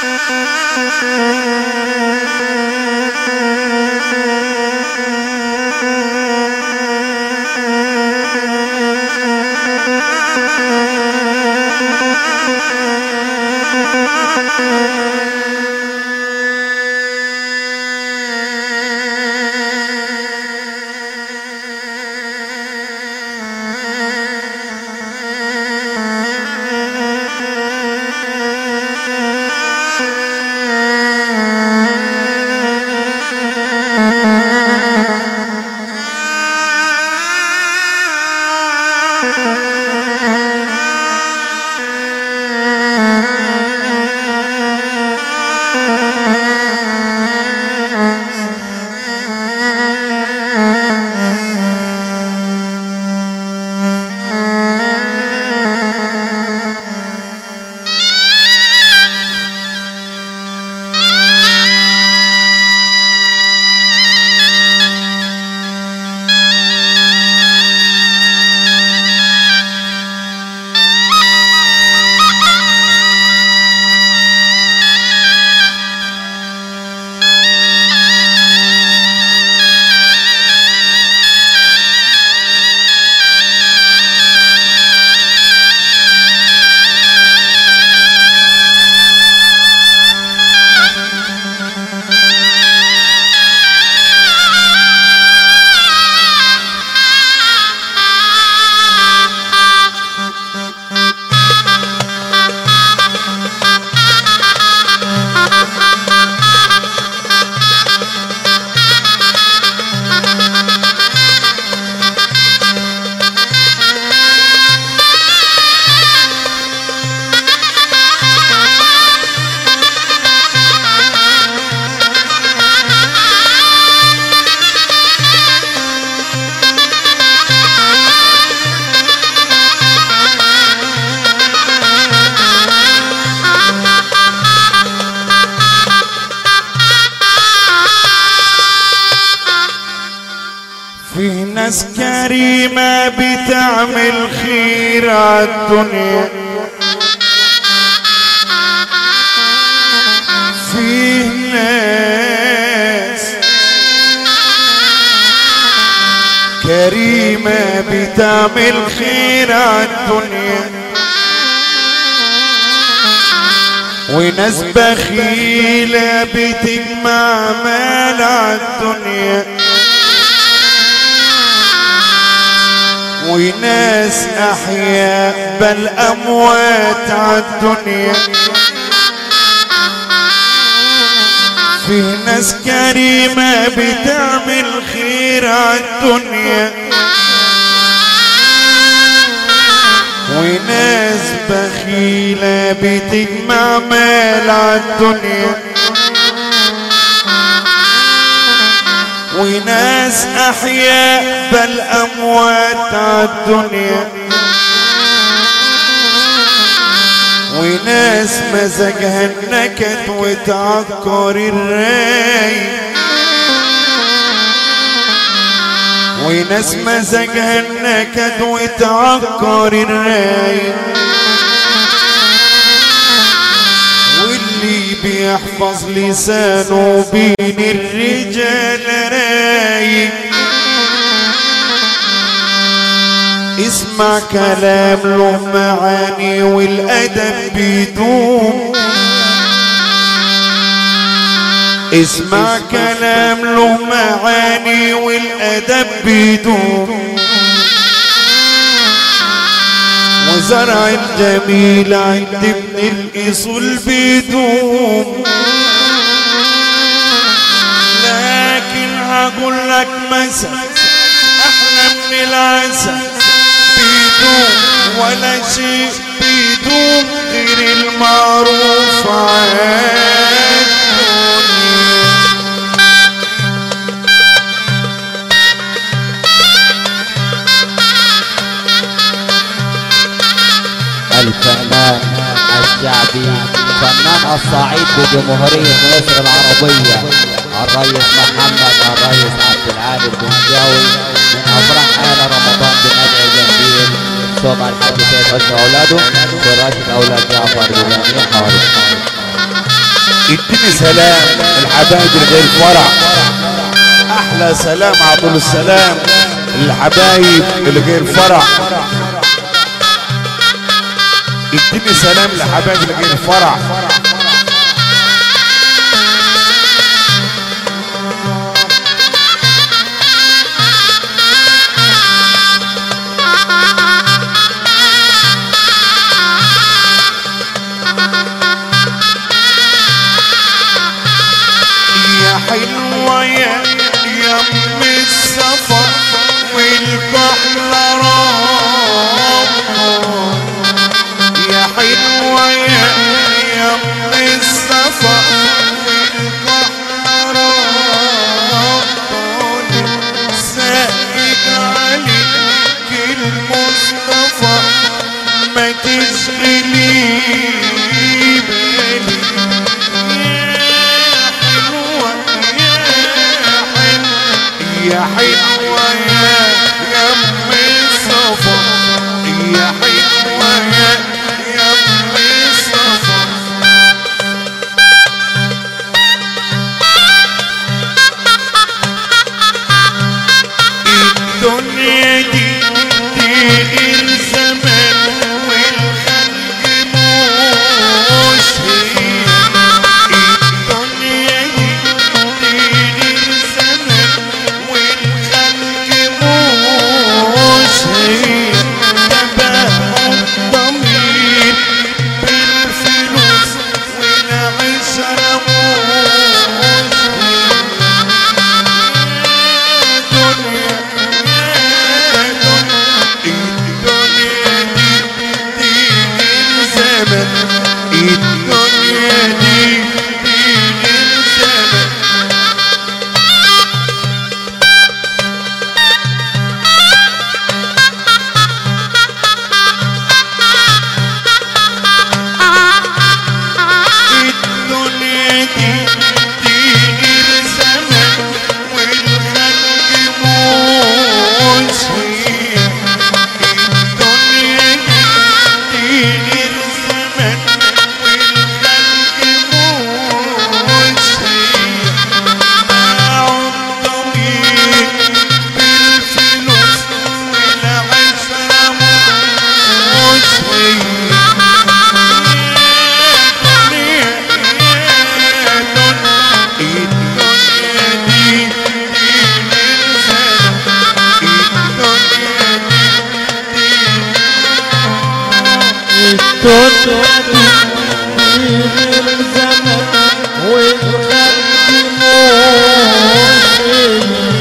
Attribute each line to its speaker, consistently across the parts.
Speaker 1: فيه ناس كريمة بتعمل خير عالدنيا فيه ناس كريمة بتعمل خير عالدنيا وناس بخيلة بتجمع مال عالدنيا وناس احياء بل اموات عالدنيا فيه ناس كريمة بتعمل خير عالدنيا وناس بخيلة بتجمع مال عالدنيا وناس احياء بل اموات عالدنيا وناس مزاجها النكد وتعكر الراي وناس مزاجها النكد وتعكر الراي واللي بيحفظ لسانه بين الرجال رايق اسمع كلام له معاني والادب بيدوم اسمع كلام له معاني والادب بيدوم وزرع الجميل عند ابن الاصول بيدوم لكن هقول لك مثل احلى من العسل بيدوم ولا شيء بيدوم غير المعروف عالدنيا
Speaker 2: الفنان الشعبي فنان الصعيد بجمهورية مصر العربية الرئيس محمد الرئيس عبد العال البنجاوي من أفراح آل رمضان بندعي جميل صوت الحاج سيد حسن أولاده وراشد أولاد جعفر بن حارث
Speaker 1: اديني سلام الحبايب اللي غير فرع احلى سلام عطول السلام الحبايب اللي غير فرع اديني سلام لحبايب اللي غير فرع يا حلوة يا يا ام السفر والبحر رام يا حلوة يا يا ام السفر والبحر رام سائد عليك المصطفى ما تشغلي بالي يا حلوة يا يا ام الصفا يا حلوة يا يا ام الصفا الدنيا دي دي غير زمان والخلق مش هي الدنيا دي دي غير زمان والخلق مش هي تباهوا الضمير بالفلوس والعشرة مش هي دنيا الدنيا دي دي غير زمن الدنيا دي دي غير زمن الدنيا دي دي غير زمن والخلق مش هي الدنيا دي دي غير زمن والخلق مش هي باعوا الضمير بالفلوس والعشرة مش هي
Speaker 3: الدنيا دي دي غير زمن والخلق موشي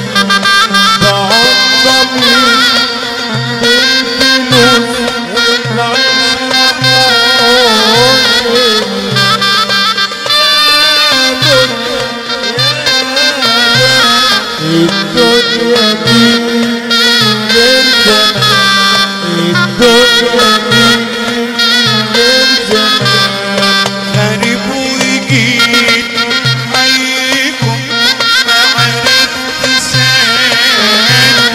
Speaker 3: بعض ضمير بالفلوس والعشرة موشي الدنيا دي غير زمان الدنيا دي غير زمان
Speaker 1: غريب وجيت حيكم ما عرفت سهل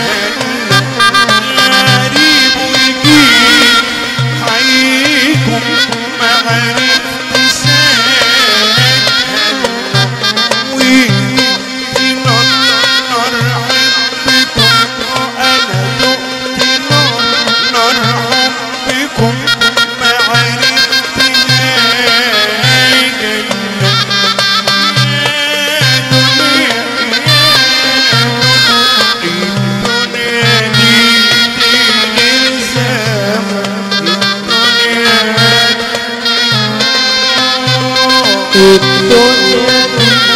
Speaker 1: غريب وجيت حيكم ما عرفت سهل وفي نار نار حبكم وانا دقت نار نار حبكم ما عرفت نهاية جنة الدنيا دي دي غير زمن الدنيا
Speaker 3: الدنيا دي